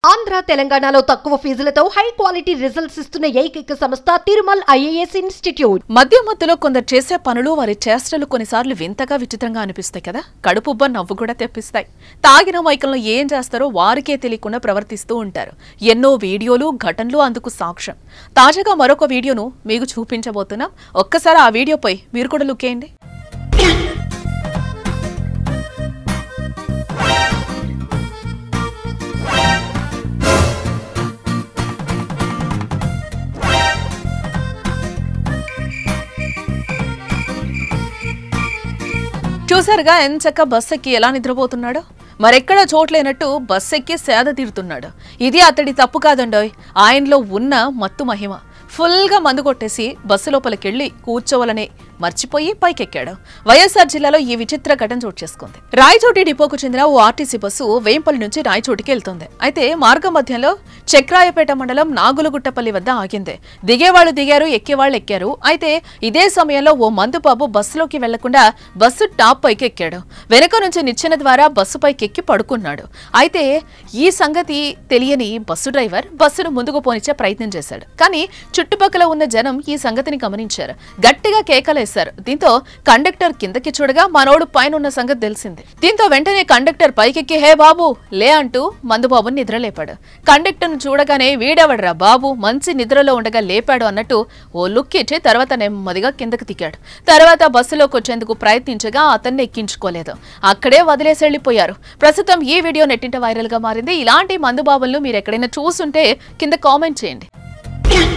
ఆంధ్ర తెలంగాణలో తక్కువ ఫీజులతో high quality results ఇస్తున్న ఏకైక సంస్థ తిరుమల్ ఐఏఎస్ ఇన్స్టిట్యూట్ మధ్య మధ్యలో కొందరు చేసే పనులు వారి చేష్టలు కొన్నిసార్లు వింతగా విచిత్రంగా అనిపిస్తాయి కదా కడుపుబ్బ నవ్వు కూడా తెప్పిస్తాయి తాగిన మైకంలో ఏం చేస్తారో వారికే తెలియకుండా ప్రవర్తిస్తూ ఉంటారు ఎన్నో వీడియోలు ఘటనలు అందుకు సాక్ష్యం తాజాగా మరొక వీడియోను మీకు చూపించబోతున్నాం ఒక్కసారి ఆ వీడియోపై మీరు కూడా లుక్కేయండి చూసారుగా ఎంచక్క బస్ ఎక్కి ఎలా నిద్రపోతున్నాడో మరెక్కడా చోట్లేనట్టు బస్ ఎక్కి సేద తీరుతున్నాడు ఇది అతడి తప్పు కాదండోయ్ ఆయనలో ఉన్న మత్తు మహిమ ఫుల్గా మందు కొట్టేసి బస్సు లోపలికెళ్లి కూర్చోవాలని మర్చిపోయి పైకెక్కాడు వైఎస్ఆర్ జిల్లాలో ఈ విచిత్ర ఘటన చోటు చేసుకుంది రాయచోటి డిపోకు చెందిన ఓ ఆర్టీసీ బస్సు వేంపల్లి నుంచి రాయచోటికి వెళ్తుంది అయితే మార్గ మధ్యంలో చక్రాయపేట మండలం నాగులగుట్టపల్లి వద్ద ఆగింది దిగేవాళ్ళు దిగారు ఎక్కేవాళ్ళు ఎక్కారు అయితే ఇదే సమయంలో ఓ మందు బాబు బస్సులోకి వెళ్లకుండా బస్సు టాప్ పైకి ఎక్కాడు వెనుక నుంచి నిచ్చెన ద్వారా బస్సు పైకి ఎక్కి పడుకున్నాడు అయితే ఈ సంగతి తెలియని బస్సు డ్రైవర్ బస్సును ముందుకు పోనిచ్చే ప్రయత్నం చేశాడు కానీ చుట్టుపక్కల ఉన్న జనం ఈ సంగతిని గమనించారు గట్టిగా కేకలేశారు దీంతో కండక్టర్ కిందకి చూడగా మనోడు పైన ఉన్న సంగతి తెలిసింది దీంతో వెంటనే కండక్టర్ పైకెక్కి హే బాబు లే అంటూ మందుబాబుని నిద్రలేపాడు కండక్టర్ను చూడగానే వీడెవడరా బాబు మంచి నిద్రలో ఉండగా లేపాడు అన్నట్టు ఓ లుక్ ఇచ్చి తర్వాత నెమ్మదిగా కిందకి దిగాడు తర్వాత బస్సులోకి వచ్చేందుకు ప్రయత్నించగా అతన్ని ఎక్కించుకోలేదు అక్కడే వదిలేసి వెళ్లిపోయారు ప్రస్తుతం ఈ వీడియో నెట్టింట వైరల్ గా మారింది ఇలాంటి మందుబాబులను మీరు ఎక్కడైనా చూసుంటే కింద కామెంట్ చేయండి